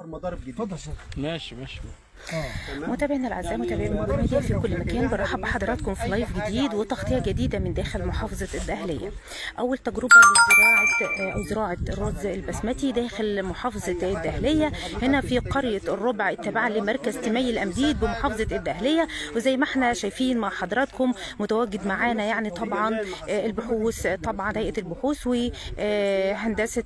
مضارب جديده اتفضل ماشي ماشي متابعينا الاعزاء متابعي الموضوع ميديا في كل مكان برحب بحضراتكم في لايف جديد وتغطيه جديده من داخل محافظه الدهليه. اول تجربه لزراعه او زراعه الرز البسمتي داخل محافظه الدهليه هنا في قريه الربع التابعه لمركز تمي الامديد بمحافظه الدهليه وزي ما احنا شايفين مع حضراتكم متواجد معانا يعني طبعا البحوث طبعا هيئه البحوث وهندسه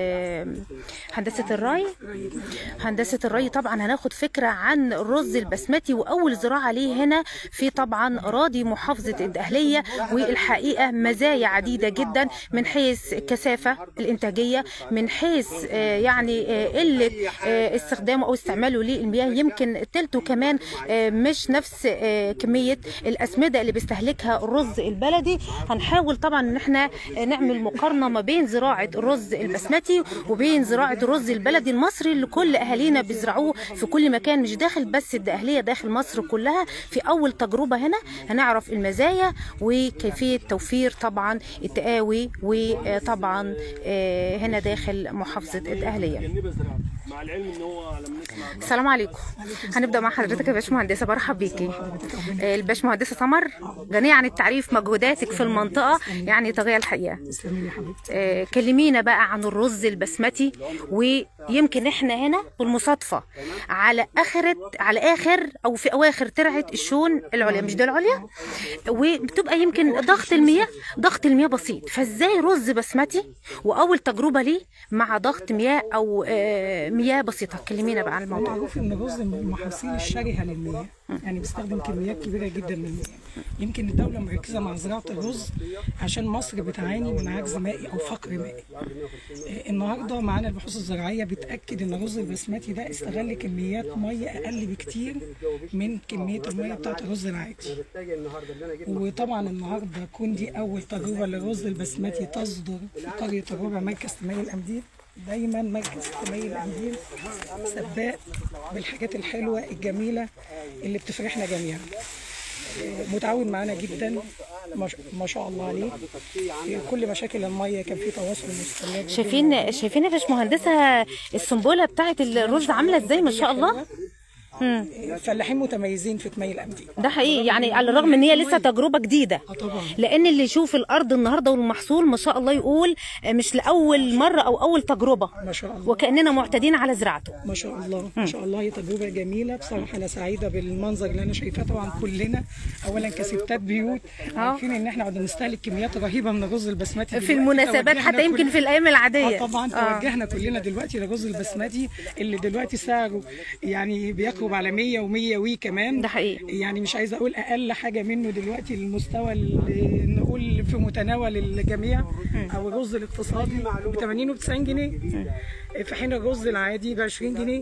هندسه الري هندسه الري طبعا هناخد فكره عن الرز البسمتي واول زراعه ليه هنا في طبعا اراضي محافظه الدهليه والحقيقه مزايا عديده جدا من حيث الكثافه الانتاجيه من حيث آه يعني آه قله آه استخدامه او استعماله للمياه يمكن تلته كمان مش نفس كميه الاسمده اللي بيستهلكها الرز البلدي هنحاول طبعا ان احنا نعمل مقارنه ما بين زراعه الرز البسمتي وبين زراعه الرز البلدي المصري اللي كل اهالينا بيزرعوه في كل مكان مش داخل بس الدقهليه داخل مصر كلها في اول تجربه هنا هنعرف المزايا وكيفيه توفير طبعا التقاوي وطبعا هنا داخل محافظه الدقهليه مع العلم ان هو لما نسمع السلام عليكم هنبدا مع حضرتك يا باشمهندسه برحب بيكي الباشمهندسه سمر غنيه عن التعريف مجهوداتك في المنطقه يعني طاغيه الحقيقه كلمينا بقى عن الرز البسمتي ويمكن احنا هنا بالمصادفه على اخره على اخر او في اواخر ترعه الشون العليا مش ده العليا وبتبقى يمكن ضغط المياه ضغط المياه بسيط فازاي رز بسمتي واول تجربه ليه مع ضغط مياه او مياه بسيطه كلمينا بقى عن الموضوع معروف ان الرز من المحاصيل الشرهه للمياه يعني بيستخدم كميات كبيره جدا من المياه يمكن الدوله مركزه مع زراعه الرز عشان مصر بتعاني من عجز مائي او فقر مائي النهارده معانا البحوث الزراعيه بتاكد ان الرز البسمتي ده استغل كميات ميه اقل بكتير من كميه الميه بتاعه الرز العادي وطبعا النهارده كون دي اول تجربه للرز البسمتي تصدر في قريه الربع مركز تمي الامديد دايما مركز تمي الامديد سباق بالحاجات الحلوه الجميله اللي بتفرحنا جميعا متعاون معانا جدا ما شاء الله عليه في كل مشاكل الميه كان في تواصل مستمر شايفين شايفين يا باشمهندسه السنبله بتاعه الرز عامله ازاي ما شاء الله فلاحين متميزين في تمي الامديد ده حقيقي يعني على الرغم ان هي لسه تجربه جديده طبعا لان اللي يشوف الارض النهارده والمحصول ما شاء الله يقول مش لاول مره او اول تجربه ما شاء الله وكاننا معتادين على زراعته ما شاء الله ما شاء الله هي تجربه جميله بصراحه انا سعيده بالمنظر اللي انا شايفاه طبعا كلنا اولا كستات بيوت عارفين ان احنا قعدنا نستهلك كميات رهيبه من الرز البسمتي في المناسبات حتى يمكن في الايام العاديه آه طبعا توجهنا كلنا دلوقتي للرز البسمتي اللي دلوقتي سعره يعني بيقرب على 100 و100 وي كمان ده حقيقي يعني مش عايزه اقول اقل حاجه منه دلوقتي المستوى اللي نقول في متناول الجميع او الرز الاقتصادي ب 80 و 90 جنيه في حين الرز العادي ب 20 جنيه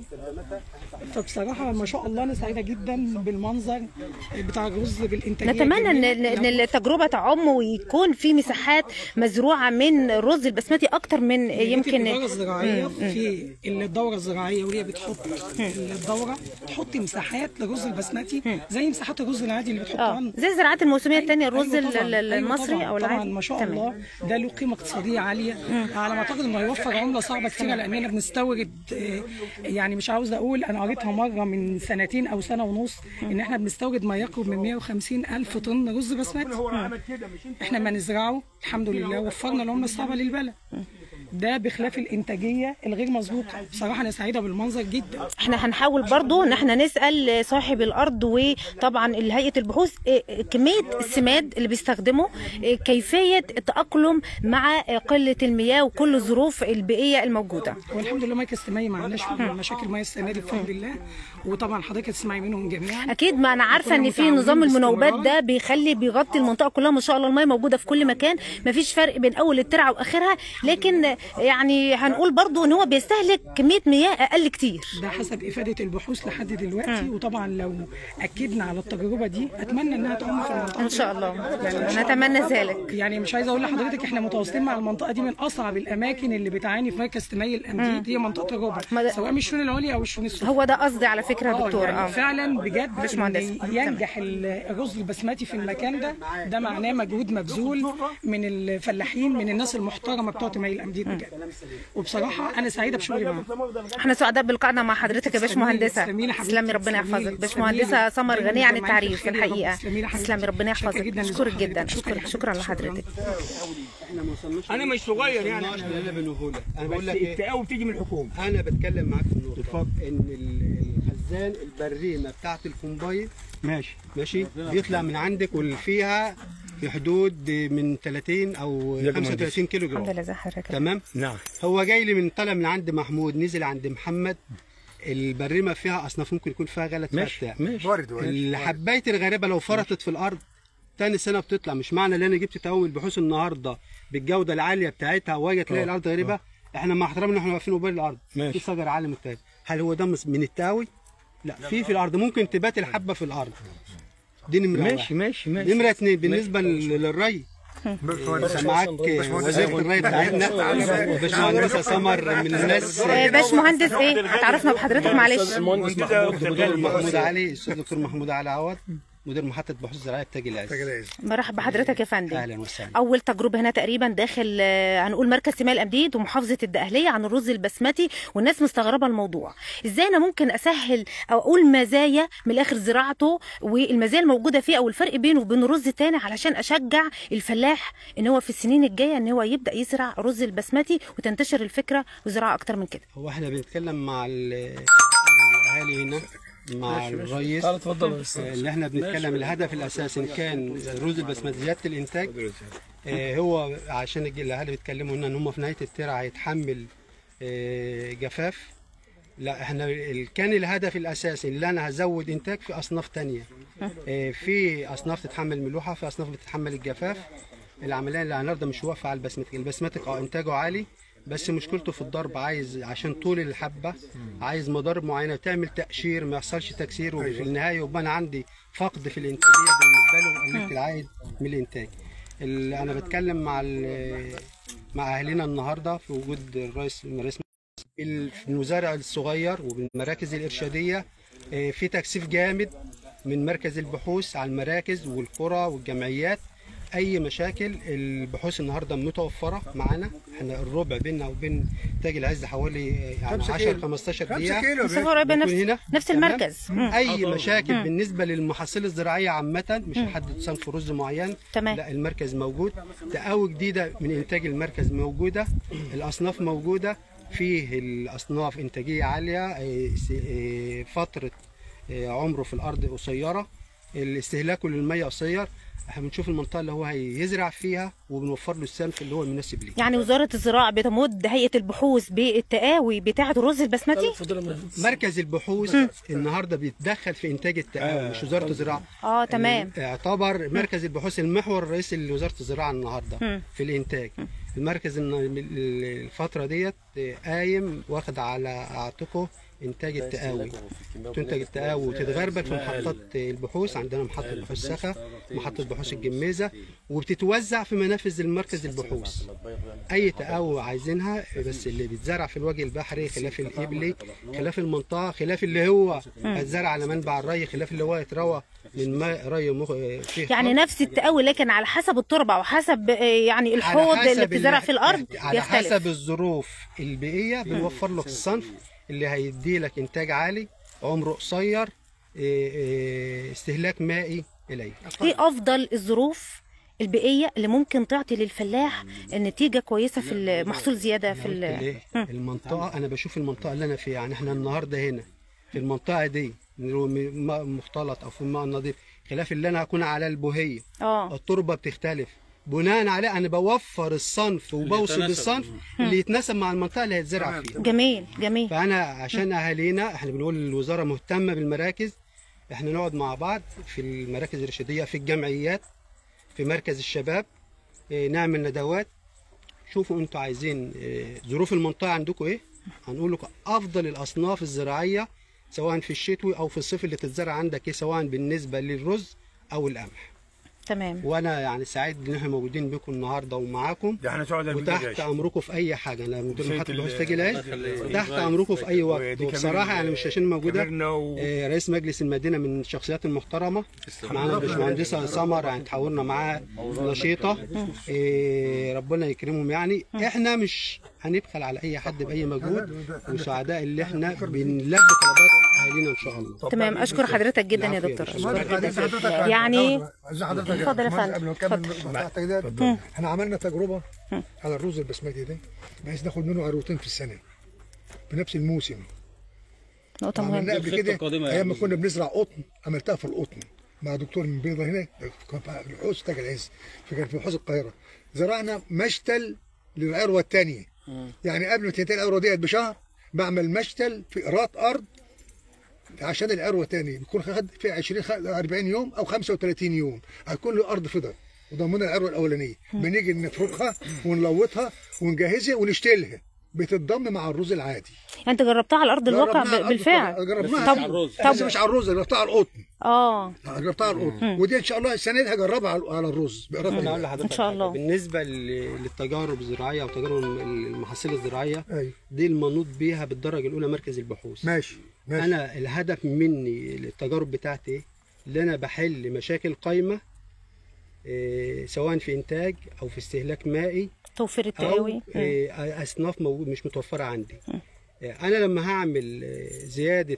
فبصراحه ما شاء الله انا سعيده جدا بالمنظر بتاع الرز بالانتاجيه نتمنى ان ان التجربه تعم ويكون في مساحات مزروعه من الرز البسمتي اكتر من يمكن الدوره الزراعيه في الدوره الزراعيه وهي بتحط الدوره تحط مساحات للرز البسمتي زي مساحات الرز العادي اللي بتحطها اه زي الزراعات الموسميه الثانيه الرز أيوة طبعاً. المصري أيوة او طبعا العادي ما شاء تمام. الله ده له قيمه اقتصاديه عاليه على ما اعتقد انه هيوفر عمله صعبه كتير لاننا بنستورد يعني مش عاوزه اقول انا قريتها مره من سنتين او سنه ونص ان احنا بنستورد ما يقرب من 150 الف طن رز بسمتي احنا ما نزرعه الحمد لله وفرنا العمله الصعبه للبلد ده بخلاف الانتاجيه الغير مسبوقه بصراحه انا سعيده بالمنظر جدا احنا هنحاول برضو ان احنا نسال صاحب الارض وطبعا هيئه البحوث كميه السماد اللي بيستخدمه كيفيه التاقلم مع قله المياه وكل الظروف البيئيه الموجوده والحمد لله مركز تمي ما عندناش مشاكل ميه السنه دي بفضل الله وطبعا حضرتك تسمعي منهم جميعا اكيد ما انا عارفه ان في نظام المناوبات ده بيخلي بيغطي المنطقه كلها ما شاء الله الميه موجوده في كل مكان ما فيش فرق بين اول الترعه واخرها لكن يعني هنقول برضو ان هو بيستهلك كميه مياه اقل كتير ده حسب افاده البحوث لحد دلوقتي وطبعا لو اكدنا على التجربه دي اتمنى انها تعم في المنطقه ان شاء الله يعني نتمنى ذلك يعني مش عايزه اقول لحضرتك احنا متواصلين مع المنطقه دي من اصعب الاماكن اللي بتعاني في مركز تمي الامديد هي منطقه الربع سواء من الشؤون العليا او الشؤون السفلى هو ده قصدي على فكره يا دكتور يعني فعلا بجد إن ينجح الرز البسمتي في المكان ده ده معناه مجهود مبذول من الفلاحين من الناس المحترمه بتوع تمي الامديد المكان وبصراحه انا سعيده بشغلي معاهم احنا سعداء بلقائنا مع حضرتك يا تسلمي- باشمهندسه تسلمي لي حبيبتي، تسلمي ربنا تسلمي لي، يحفظك تسلمي باشمهندسه لي. سمر ربنا غنيه عن يجمعنا في التعريف في الخير يا رب. الحقيقه تسلمي لي حبيبتي. تسلمي ربنا شكرا يحفظك جدا اشكرك لذوقك جدا حضرتك. شكرا شكرا لحضرتك احنا ما وصلناش انا مش صغير يعني النقش اللي انا بنقوله لك انا بس بقول لك ايه التقاوي بتيجي من الحكومه انا بتكلم معاك في النقطه ان ال- الخزان البريمه بتاعت الكومباين ماشي ماشي بيطلع من عندك واللي فيها في حدود من 30 او يا 35 كيلو الحمد جرام لله زي حضرتك تمام نعم هو جاي لي من طالع من عند محمود نزل عند محمد البريمه فيها اصناف ممكن يكون فيها غلط فيها ماشي بتاع ماشي الحبايه الغريبه لو فرطت في الارض تاني سنه بتطلع مش معنى ان انا جبت تقوم البحوث النهارده بالجوده العاليه بتاعتها واجي تلاقي الارض غريبه احنا مع احترامنا احنا واقفين قبال الارض ماشي. في شجر عالي مجتهد هل هو ده مس- من التاوي؟ لا في في الارض ممكن تبات الحبه في الارض دي نمره ماشي واحد. ماشي ماشي نمره اثنين بالنسبه لل- للري معاك وزيره الري بتاعتنا باشمهندسه سمر من الناس آه، باشمهندس ايه اتعرفنا بحضرتك معلش المهندس محمود دكتور محمود علي الاستاذ دكتور محمود علي عوض مدير محطه بحوث زراعيه تاج العز مرحبا بحضرتك يا فندم اهلا وسهلا اول تجربه هنا تقريبا داخل آه، هنقول مركز سماء الامديد ومحافظه الدقهليه عن الرز البسمتي والناس مستغربه الموضوع ازاي انا ممكن اسهل او اقول مزايا من الاخر زراعته والمزايا الموجوده فيه او الفرق بينه وبين الرز التاني علشان اشجع الفلاح ان هو في السنين الجايه ان هو يبدا يزرع رز البسمتي وتنتشر الفكره وزراعه اكتر من كده هو احنا بنتكلم مع ال- الاهالي هنا مع الرئيس تعال اتفضل يا استاذ اللي احنا بنتكلم الهدف الاساسي ان كان الرز البسمتي زياده الانتاج آه، هو عشان الج- الاهالي بيتكلموا هنا ان هم في نهايه الترع هيتحمل آه، جفاف لا احنا ال- كان الهدف الاساسي اللي انا هزود انتاج في اصناف تانية آه، في اصناف تتحمل ملوحه في اصناف بتتحمل الجفاف العمليه اللي النهارده مش واقفه على البسمتك البسمتك اه انتاجه عالي بس مشكلته في الضرب عايز عشان طول الحبه عايز مضارب معينه تعمل تقشير ما يحصلش تكسير وفي النهايه يبقى انا عندي فقد في الانتاجيه بالنسبه له وقللت العائد من الانتاج ال- انا بتكلم مع ال- مع اهلنا النهارده في وجود الرئيس الرئيس ال- في المزارع الصغير وبالمراكز الارشاديه آه، في تكثيف جامد من مركز البحوث على المراكز والقرى والجمعيات اي مشاكل البحوث النهارده متوفره معانا احنا الربع بيننا وبين تاج العز حوالي آه، يعني 10 15 دقيقه مسافه قريبه بيكون نفس هنا نفس تمام؟ المركز مم. اي مشاكل بالنسبه للمحاصيل الزراعيه عامه مش هحدد صنف رز معين تمام. لا المركز موجود تقاوي جديده من انتاج المركز موجوده الاصناف موجوده فيه الاصناف انتاجيه عاليه آه، س- آه، فتره آه، عمره في الارض قصيره الاستهلاك للميه قصير احنا بنشوف المنطقه اللي هو هيزرع فيها وبنوفر له السمك اللي هو المناسب ليه يعني وزاره الزراعه بتمد هيئه البحوث بالتقاوي بتاعه الرز البسمتي مركز البحوث النهارده بيتدخل في انتاج التقاوي مش وزاره الزراعه اه تمام اعتبر مركز البحوث المحور الرئيسي لوزاره الزراعه النهارده في الانتاج المركز الن- الفتره ديت قايم واخد على عاتقه انتاج التقاوي تنتج التقاوي وتتغربل في محطات البحوث عندنا محطه بحوث سخا محطه بحوث الجميزه وبتتوزع في منافذ المركز البحوث اي تقاوي عايزينها بس اللي بيتزرع في الوجه البحري خلاف الابلي خلاف المنطقه خلاف اللي هو هيتزرع على منبع الري خلاف اللي هو يتروى من ماء ري مخ... فيه يعني خط. نفس التقاوي لكن على حسب التربه وحسب آه، يعني الحوض على اللي حسب بتزرع ال- في الارض على بيختلف حسب الظروف البيئيه بنوفر لك الصنف اللي هيدي لك انتاج عالي عمره قصير إيه، إيه، استهلاك مائي قليل ايه افضل الظروف البيئيه اللي ممكن تعطي للفلاح نتيجه كويسه في المحصول زياده في ال- ليه؟ المنطقه انا بشوف المنطقه اللي انا فيها يعني احنا النهارده هنا في المنطقه دي لو م- ماء مختلط او في الماء النظيف خلاف اللي انا هكون على البوهيه اه التربه بتختلف بناء عليه انا بوفر الصنف وبوصل الصنف اللي يتناسب مع المنطقه اللي هيتزرع فيها جميل جميل فانا عشان اهالينا احنا بنقول الوزاره مهتمه بالمراكز احنا نقعد مع بعض في المراكز الارشاديه في الجمعيات في مركز الشباب اه، نعمل ندوات شوفوا انتوا عايزين اه، ظروف المنطقه عندكم ايه هنقول لكم افضل الاصناف الزراعيه سواء في الشتوي او في الصيف اللي تتزرع عندك ايه سواء بالنسبه للرز او القمح تمام وانا يعني سعيد ان احنا موجودين بكم النهارده ومعاكم ده احنا سعداء بيك يا وتحت باشا. امركم في اي حاجه انا مدير شيء محطه ال- بحوث تاجي العز تحت امركم في اي وقت ودي وبصراحه كمان- يعني مش عشان موجوده كبرنا و... آه، رئيس مجلس المدينه من الشخصيات المحترمه معانا الباشمهندسه سمر يعني تحاورنا معاها نشيطه آه، ربنا يكرمهم يعني احنا مش هنبخل على اي حد باي مجهود وسعداء اللي احنا بنلبي طلبات اهالينا ان شاء الله تمام اشكر حضرتك جدا يا دكتور اشكرك جدا يعني عايز حضرتك اتفضل يا كمان فندم، قبل ما نكمل اتفضل. بتاعتك ده احنا عملنا تجربه على الرز البسمتي ده بحيث ناخد منه عروتين في السنه بنفس الموسم نقطة عملناه مهمة قبل الخطة كده القادمة ايام ما يعني. كنا بنزرع قطن عملتها في القطن مع دكتور من بيضه هنا في الحوش تاج العز فكان في حوش القاهره زرعنا مشتل للعروه الثانيه يعني قبل ما تنتهي العروه ديت بشهر بعمل مشتل في قراط ارض عشان العروه تاني بيكون خد في 20 خ- 40 يوم او 35 يوم هيكون له ارض فضه وضمننا العروه الاولانيه بنيجي نفركها ونلوطها ونجهزها ونشتلها بتتضم مع الرز العادي يعني انت جربتها على ارض الواقع جربناها على ب- الأرض بالفعل طبعاً. جربناها طب على الرز. بس مش على الرز جربتها على القطن اه جربتها على القطن ودي ان شاء الله السنه دي هجربها على على الرز بإرادة انا اقول الله. لحضرتك إن شاء حاجة. الله. بالنسبه ل- للتجارب الزراعيه او تجارب المحاصيل الزراعيه ايوه دي المنوط بيها بالدرجه الاولى مركز البحوث ماشي ماشي انا الهدف مني التجارب بتاعتي ايه اللي انا بحل مشاكل قايمه إيه سواء في انتاج او في استهلاك مائي توفير او التقاوي مم. إيه اصناف موجود مش متوفره عندي إيه انا لما هعمل إيه، زياده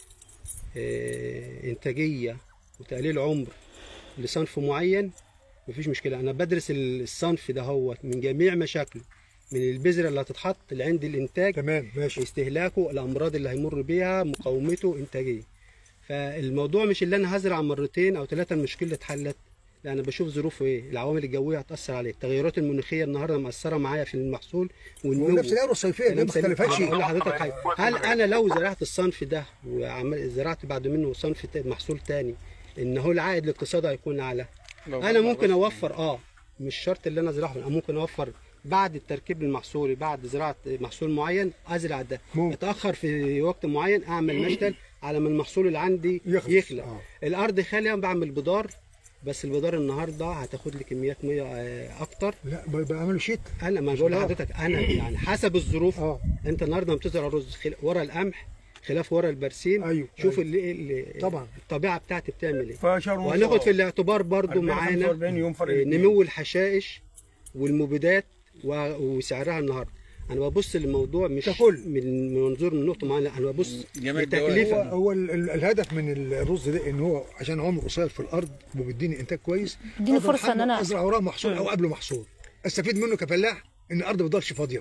إيه انتاجيه وتقليل عمر لصنف معين مفيش مشكله انا بدرس الصنف ده هو من جميع مشاكله من البذره اللي هتتحط لعند الانتاج تمام ماشي استهلاكه الامراض اللي هيمر بيها مقاومته انتاجيه فالموضوع مش اللي انا هزرع مرتين او ثلاثه المشكله اتحلت لا انا بشوف ظروفه ايه العوامل الجويه هتاثر عليه التغيرات المناخيه النهارده مأثره معايا في المحصول والنمو ونفس العروه الصيفيه دي ما كلام سليم. اختلفتش اقول لحضرتك حاجه هل انا لو زرعت الصنف ده وعمل زرعت بعد منه صنف تا- محصول تاني ان هو العائد الاقتصادي هيكون اعلى انا ممكن اوفر اه مش شرط اللي انا ازرعه انا ممكن اوفر بعد التركيب المحصولي بعد زراعه محصول معين ازرع ده ممكن. اتاخر في وقت معين اعمل مشتل على ما المحصول اللي عندي يخلص. يخلق آه. الارض خاليه بعمل بضار بس البضار النهارده هتاخد لي كميات ميه آه، اكتر لا ب- بعملوا شيت انا ما بقول آه. لحضرتك انا يعني حسب الظروف اه انت النهارده لما بتزرع رز خل... ورا القمح خلاف ورا البرسيم أيوه، شوف أيوه. اللي... اللي طبعا. الطبيعه بتاعتي بتعمل ايه فشهر ونص. وهناخد في الاعتبار برضو 40 معانا 45 يوم فرق آه، اتنين. نمو الحشائش والمبيدات و... وسعرها النهارده انا ببص للموضوع مش ككل. من من منظور من نقطه معينه انا ببص جميع الدوائر. هو لتكلفه هو ال- ال- الهدف من الرز ده ان هو عشان عمره قصير في الارض وبيديني انتاج كويس اديني أقدر فرصة إن أحمل- أنا- ازرع وراه محصول او قبله محصول استفيد منه كفلاح ان الارض ما تفضلش فاضيه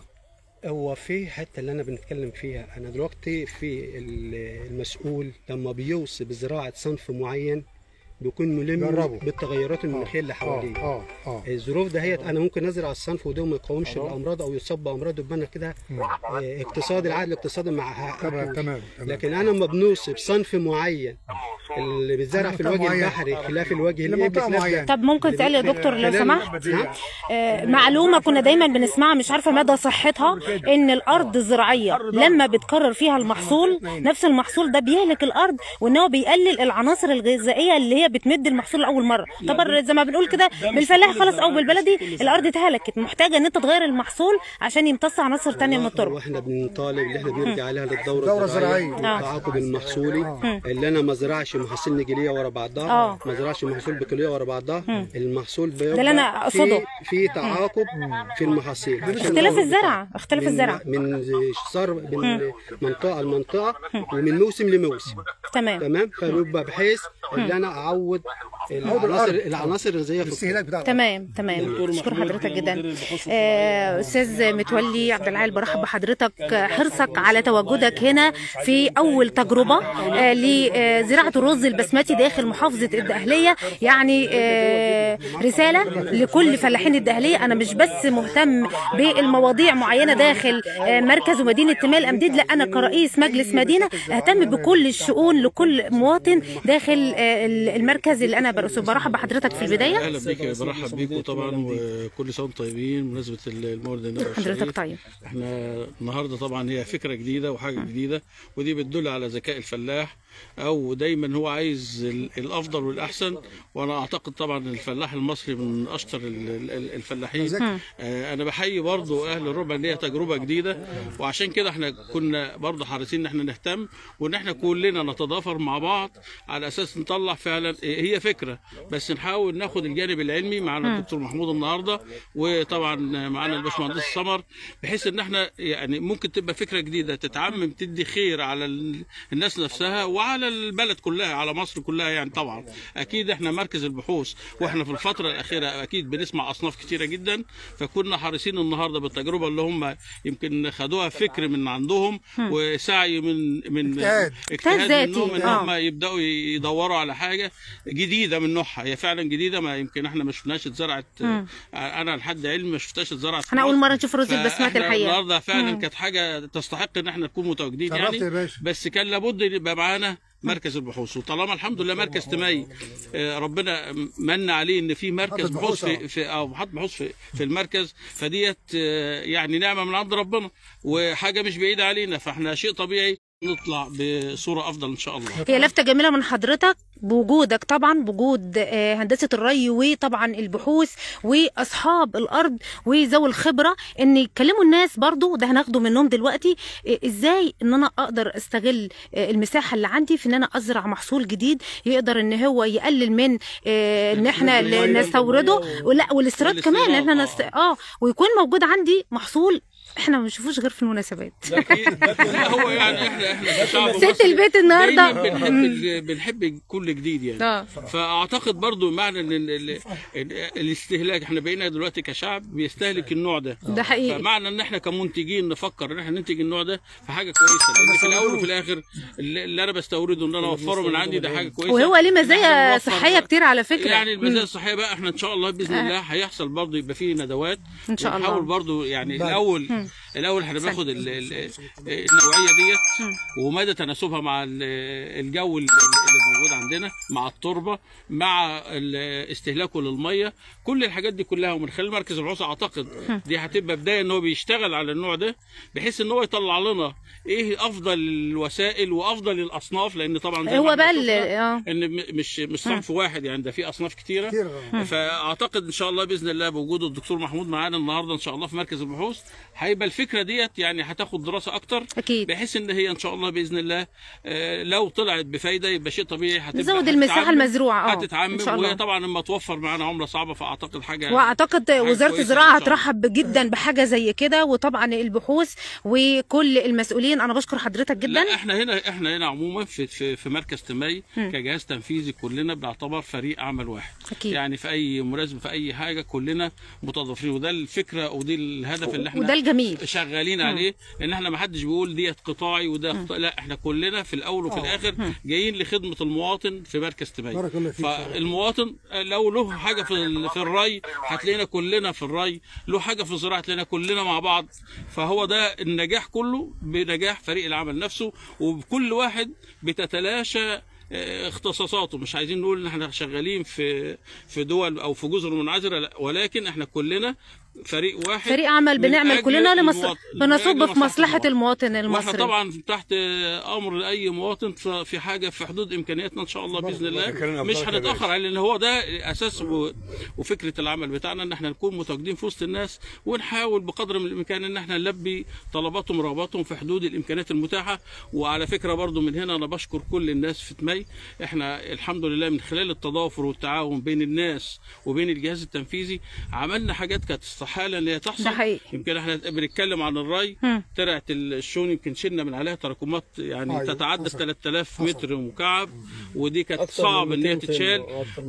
هو في حته اللي انا بنتكلم فيها انا دلوقتي في ال- المسؤول لما بيوصي بزراعه صنف معين بيكون ملم جربه. بالتغيرات المناخيه اللي حواليه اه اه الظروف دهيت انا ممكن ازرع الصنف وده ما يقاومش الامراض او يصاب بامراض يبقى انا كده آه، اقتصادي العائد الاقتصادي مع تمام تمام تمام لكن انا لما بنوصي بصنف معين اللي بيتزرع في الوجه معين. البحري خلاف الوجه لمنطقة الابلي خلاف معينة. ده. طب ممكن تسألي يا دكتور لو خلال- سمحت نعم. آه، معلومة كنا دايما بنسمعها مش عارفة مدى صحتها ان الارض الزراعية لما بتكرر فيها المحصول نفس المحصول ده بيهلك الارض وان هو بيقلل العناصر الغذائية اللي هي بتمد المحصول لاول مرة طبعا زي ما بنقول كده بالفلاح خلاص او بالبلدي الارض اتهلكت محتاجة ان انت تغير المحصول عشان يمتص عناصر تانية من التربة واحنا بنطالب اللي احنا بنرجع عليها للدوره الدورة الزراعيه الزراعية. والتعاقب المحصولي اللي انا ما زرعش محاصيل نجيليه ورا بعضها آه. ما زرعش محاصيل بكليه ورا بعضها المحصول بيبقى ده اللي أنا أقصده. في, في تعاقب في المحاصيل عشان اختلاف لو- الزرع اختلاف من- الزرع من صار من منطقه لمنطقه ومن موسم لموسم تمام تمام فبيبقى بحيث ان انا اعود العناصر العناصر الغذائيه في الاستهلاك بتاع تمام تمام اشكر حضرتك جدا آه، استاذ متولي عبد العال برحب بحضرتك آه، حرصك على تواجدك هنا في اول تجربه آه، لزراعه الرز البسمتي داخل محافظه الدقهليه يعني آه، رساله لكل فلاحين الدقهليه انا مش بس مهتم بالمواضيع معينه داخل آه، مركز ومدينه تمال امديد لا انا كرئيس مجلس مدينه اهتم بكل الشؤون لكل مواطن داخل آه، المركز اللي انا برأسه برحب بحضرتك في البدايه اهلا بيك برحب بيكم طبعا وكل سنه وانتم طيبين بمناسبه المولد النبوي حضرتك الشريف. طيب احنا النهارده طبعا هي فكره جديده وحاجه جديده ودي بتدل على ذكاء الفلاح او دايما هو عايز ال- الافضل والاحسن وانا اعتقد طبعا الفلاح المصري من اشطر ال- ال- الفلاحين آه، انا بحيي برضو اهل الربع ان هي تجربه جديده وعشان كده احنا كنا برضو حريصين ان احنا نهتم وان احنا كلنا نتضافر مع بعض على اساس نطلع فعلا هي فكره بس نحاول ناخد الجانب العلمي معنا الدكتور محمود النهارده وطبعا معانا الباشمهندس سمر بحيث ان احنا يعني ممكن تبقى فكره جديده تتعمم تدي خير على ال- الناس نفسها وعلى البلد كلها على مصر كلها يعني طبعا اكيد احنا مركز البحوث واحنا في الفتره الاخيره اكيد بنسمع اصناف كتيره جدا فكنا حريصين النهارده بالتجربه اللي هم يمكن خدوها فكر من عندهم وسعي من من اجتهاد. اجتهاد ذاتي. منهم ان آه. هم يبداوا يدوروا على حاجه جديده من نوعها هي فعلا جديده ما يمكن احنا ما شفناش اتزرعت انا لحد علمي ما شفتهاش اتزرعت في احنا اول مصر. مره نشوف رز البسمتي فإحنا الحقيقه النهارده فعلا كانت حاجه تستحق ان احنا نكون متواجدين شرفت يعني يا باشا. بس كان لابد ان يبقى معانا مركز البحوث وطالما الحمد لله مركز تمي آه، ربنا من عليه ان في مركز محطة بحوث بحوث، في, في او محطه بحوث في, في المركز فديت آه، يعني نعمه من عند ربنا وحاجه مش بعيده علينا فاحنا شيء طبيعي نطلع بصوره افضل ان شاء الله هي لفته جميله من حضرتك بوجودك طبعا بوجود آه، هندسه الري وطبعا البحوث واصحاب الارض وذوي الخبره ان يكلموا الناس برضو ده هناخده منهم دلوقتي آه، ازاي ان انا اقدر استغل آه، المساحه اللي عندي في ان انا ازرع محصول جديد يقدر ان هو يقلل من آه، ان احنا ل- نستورده ولا والاستيراد كمان ان احنا نست... اه ويكون موجود عندي محصول احنا ما بنشوفوش غير في المناسبات لا هو يعني احنا احنا كشعب ست مصري البيت دايما النهارده بنحب ال- بنحب كل جديد يعني اه فاعتقد برضو معنى ان ال- ال- ال- الاستهلاك احنا بقينا دلوقتي كشعب بيستهلك النوع ده ده حقيقي فمعنى ان احنا كمنتجين نفكر ان احنا ننتج النوع ده فحاجه كويسه لان في الاول وفي الاخر اللي اللي انا بستورده ان انا اوفره من عندي ده حاجه كويسه وهو ليه إن إحنا مزايا بنوفر- صحيه كتير على فكره يعني المزايا مم. الصحيه بقى احنا ان شاء الله باذن الله هيحصل برضه يبقى فيه ندوات إن شاء الله. ونحاول برضه يعني الاول الاول احنا بناخد ال- ال- النوعيه ديت ومدى تناسبها مع ال- الجو اللي اللي موجود عندنا مع التربه مع ال- استهلاكه للميه كل الحاجات دي كلها ومن خلال مركز البحوث اعتقد دي هتبقى بدايه ان هو بيشتغل على النوع ده بحيث ان هو يطلع لنا ايه افضل الوسائل وافضل الاصناف لان طبعا زي ما هو احنا بقى ال- شفنا اه ان م- مش مش صنف واحد يعني ده في اصناف كتيره كتير آه. فاعتقد ان شاء الله باذن الله بوجود الدكتور محمود معانا النهارده ان شاء الله في مركز البحوث هيبقى الفكره ديت يعني هتاخد دراسه اكتر اكيد بحيث ان هي ان شاء الله باذن الله آه، لو طلعت بفايده يبقى شيء طبيعي هتبقى نزود المساحة هتتعمم- المزروعة، اه، هتتعمم إن شاء الله. وهي طبعا لما توفر معانا عمله صعبه فاعتقد حاجه واعتقد وزاره كويسة الزراعه إن شاء الله. هترحب جدا بحاجه زي كده وطبعا البحوث وكل المسؤولين انا بشكر حضرتك جدا لا احنا هنا احنا هنا عموما في في, في مركز تمي كجهاز تنفيذي كلنا بنعتبر فريق عمل واحد أكيد. يعني في اي مناسبه في اي حاجه كلنا متضافرين وده الفكره ودي الهدف اللي احنا وده الجميل شغالين عليه ان احنا ما حدش بيقول ديت قطاعي وده قطاع لا احنا كلنا في الاول وفي الاخر جايين لخدمه المواطن في مركز تمي بارك الله فيك. فالمواطن لو له حاجه في ال- في الري هتلاقينا كلنا في الري له حاجه في الزراعه هتلاقينا كلنا مع بعض فهو ده النجاح كله بنجاح فريق العمل نفسه وكل واحد بتتلاشى آه، اختصاصاته مش عايزين نقول ان احنا شغالين في في دول او في جزر منعزله لا ولكن احنا كلنا فريق واحد فريق عمل من بنعمل أجل كلنا لمص... المواطن- بنصب من أجل في مصلحه المواطن. المواطن واحنا المصري طبعا تحت امر اي مواطن ف- في حاجه في حدود امكانياتنا ان شاء الله باذن الله مش هنتاخر عليه لان هو ده اساس و- وفكره العمل بتاعنا ان احنا نكون متواجدين في وسط الناس ونحاول بقدر من الامكان ان احنا نلبي طلباتهم ورغباتهم في حدود الامكانيات المتاحه وعلى فكره برضو من هنا انا بشكر كل الناس في تمي احنا الحمد لله من خلال التضافر والتعاون بين الناس وبين الجهاز التنفيذي عملنا حاجات كانت استحاله ان هي تحصل ده حقيقي. يمكن احنا بنتكلم عن الري مم. ترعه الشون يمكن شلنا من عليها تراكمات يعني أيوة، تتعدى حصل. 3000 متر مكعب ودي كانت صعب ان هي تتشال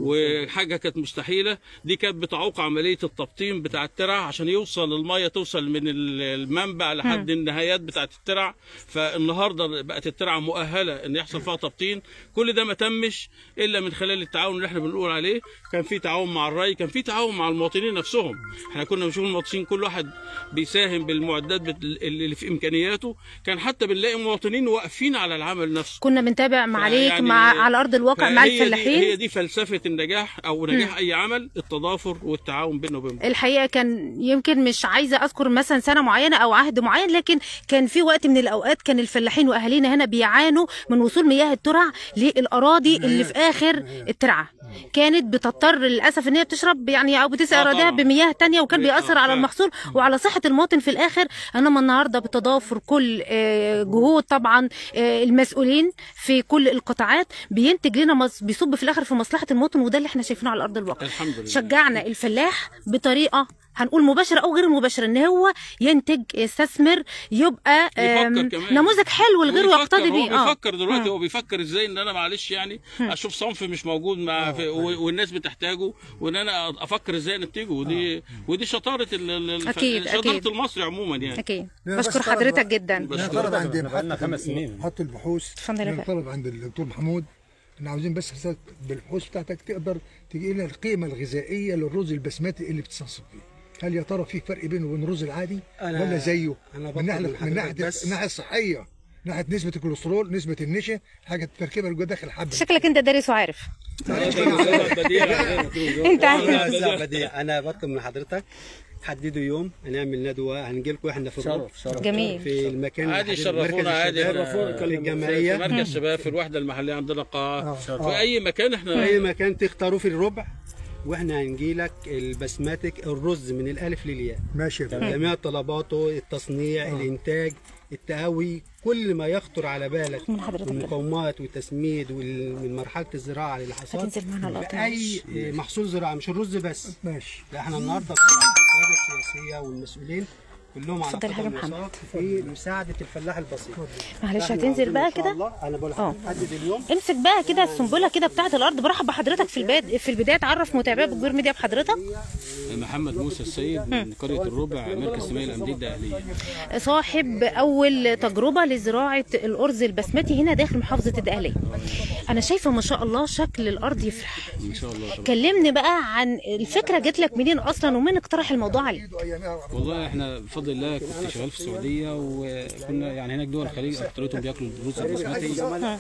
وحاجه كانت مستحيله دي كانت بتعوق عمليه التبطين بتاع الترع عشان يوصل الميه توصل من ال- المنبع لحد النهايات بتاعه الترع فالنهارده بقت الترع مؤهله ان يحصل فيها تبطين كل ده ما تمش الا من خلال التعاون اللي احنا بنقول عليه كان في تعاون مع الري كان في تعاون مع المواطنين نفسهم احنا كنا بنشوف المواطنين كل واحد بيساهم بالمعدات بت- اللي في امكانياته كان حتى بنلاقي مواطنين واقفين على العمل نفسه كنا بنتابع معاليك يعني مع على ارض الواقع مع فهي دي- الفلاحين هي دي فلسفه النجاح او نجاح اي عمل التضافر والتعاون بينه وبين بعض. الحقيقه كان يمكن مش عايزه اذكر مثلا سنه معينه او عهد معين لكن كان في وقت من الاوقات كان الفلاحين واهالينا هنا بيعانوا من وصول مياه الترع للاراضي اللي في اخر الترعه كانت بتضطر للاسف ان هي بتشرب يعني او بتسقي آه اراضيها طبعاً. بمياه تانية وكان آه بيأثر على فعلاً. المحصول وعلى صحه المواطن في الاخر انما النهارده بتضافر كل آه، جهود طبعا آه، المسؤولين في كل القطاعات بينتج لنا مص- بيصب في الاخر في مصلحه المواطن وده اللي احنا شايفينه على ارض الواقع الحمد لله شجعنا الفلاح بطريقه هنقول مباشره او غير مباشره ان هو ينتج يستثمر يبقى آم، يفكر كمان نموذج حلو لغيره وبيفكر- يقتدي بيه هو اه بيفكر دلوقتي هو بيفكر ازاي ان انا معلش يعني اشوف صنف مش موجود مع في و- والناس بتحتاجه وان انا افكر ازاي انتجه ودي ودي شطاره ال- ال- الف- أكيد، شطاره أكيد. المصري عموما يعني اكيد لا، بس بشكر طبعاً حضرتك جدا انا طلب عندي بقالنا خمس سنين. حط البحوث اتفضل يا انا فندم. طلب عند الدكتور محمود ان عاوزين بس حضرتك بالبحوث بتاعتك تقدر تجي لنا القيمه الغذائيه للرز البسمتي اللي بتستنصف بيه هل يا ترى في فرق بينه وبين الرز العادي أنا- ولا زيه أنا من ناحيه بطلب من ناحيه حضرتك بس- الناحيه الصحيه من ناحيه نسبه الكوليسترول نسبه النشا حاجه التركيبه اللي جوه داخل الحبه شكلك انت دارس وعارف انت عارف لا بديع انا بطلب من حضرتك حددوا يوم هنعمل ندوه هنجي لكم احنا في الربع جميل في المكان عادي اللي حددنا، مركز يشرفونا عادي الشباب، احنا في في الجمعيه مركز الشباب في الوحده المحليه عندنا قاعه في اي مكان في احنا اي مكان تختاروا في الربع واحنا هنجي لك البسماتيك الرز من الالف للياء ماشي يا فندم جميع طلباته التصنيع الانتاج التقوي كل ما يخطر على بالك من حضرتك من مقومات والتسميد ومن مرحله الزراعه للحصاد هتنزل معانا القطع. اي محصول زراعي مش الرز بس ماشي لا احنا النهارده القياده السياسيه والمسؤولين كلهم على اتفضل يا قدم حاج وساق في مساعده الفلاح البسيط معلش إحنا هتنزل عاوزين بقى إن شاء كده الله، انا بقول اه. حدد اليوم امسك بقى كده السنبله كده بتاعه الارض برحب بحضرتك في البدايه في البدايه تعرف متابعي بجور ميديا بحضرتك محمد موسى السيد من قريه الربع مركز سميه الامديه الداخليه صاحب اول تجربه لزراعه الارز البسمتي هنا داخل محافظه الدقهليه انا شايفه ما شاء الله شكل الارض يفرح ان شاء الله طبعا. كلمني بقى عن الفكره جت لك منين اصلا ومين اقترح الموضوع عليك والله احنا بفضل الله كنت شغال في السعوديه وكنا يعني هناك دول الخليج اكتريتهم بياكلوا الرز البسمتي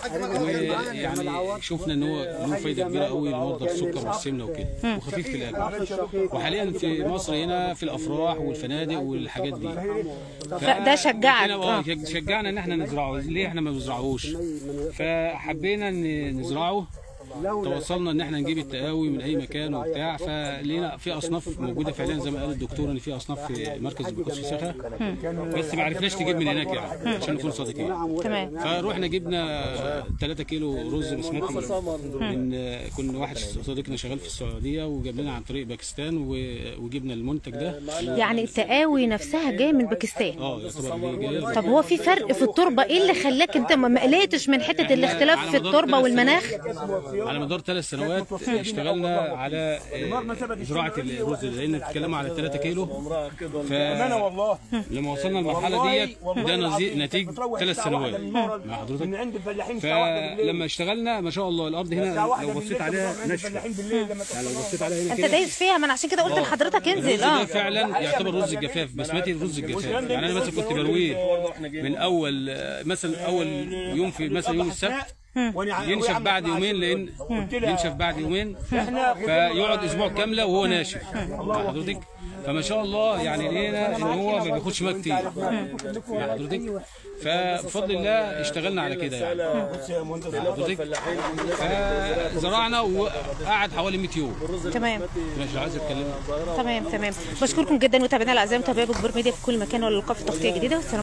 ويعني شفنا ان هو له فايده كبيره قوي لمرضى السكر والسمنه وكده وخفيف في الاكل وحاليا في مصر هنا في الافراح والفنادق والحاجات دي فده شجعك هنا اه. اه شجعنا ان احنا نزرعه ليه احنا ما بنزرعوش فحبينا ان نزرعه توصلنا ان احنا نجيب التقاوي من اي مكان وبتاع فلينا في اصناف موجوده فعليا زي ما قال الدكتور ان في اصناف في مركز البحوث في سخا بس ما عرفناش نجيب من هناك يعني عشان نكون صادقين تمام فروحنا جبنا 3 كيلو رز بسمتي من كنا واحد صديقنا شغال في السعوديه وجاب لنا عن طريق باكستان و- وجبنا المنتج ده يعني التقاوي نفسها جايه من باكستان اه يعتبر دي جايه طب هو في فرق في التربه ايه اللي خلاك انت ما ما قلقتش من حته الاختلاف في التربه والمناخ على مدار ثلاث سنوات اشتغلنا على آه، زراعه الرز لان بتتكلموا على 3 كيلو فلما وصلنا المرحله ديت ده نزي- نتيجه ثلاث سنوات مع حضرتك عند الفلاحين فلما اشتغلنا ما شاء الله الارض هنا لو بصيت عليها ناشفه بالليل لما يعني لو بصيت عليها هنا انت كده دايس فيها ما انا عشان كده قلت لحضرتك انزل الرز ده اه فعلا يعتبر رز الجفاف بسمتي رز الجفاف يعني انا مثلا كنت برويه من اول آه، مثلا اول يوم في مثلا يوم السبت ينشف بعد يومين لان ينشف بعد يومين فيقعد اسبوع كامله وهو ناشف مع حضرتك فما شاء الله يعني لقينا ان هو ما بياخدش ماء كتير مع حضرتك فبفضل الله اشتغلنا على كده يعني مع حضرتك فزرعنا وقعد حوالي 100 يوم تمام مش عايز اتكلم تمام تمام بشكركم جدا متابعينا الاعزاء متابعي بجبور ميديا في كل مكان واللقاء في تغطيه جديده والسلام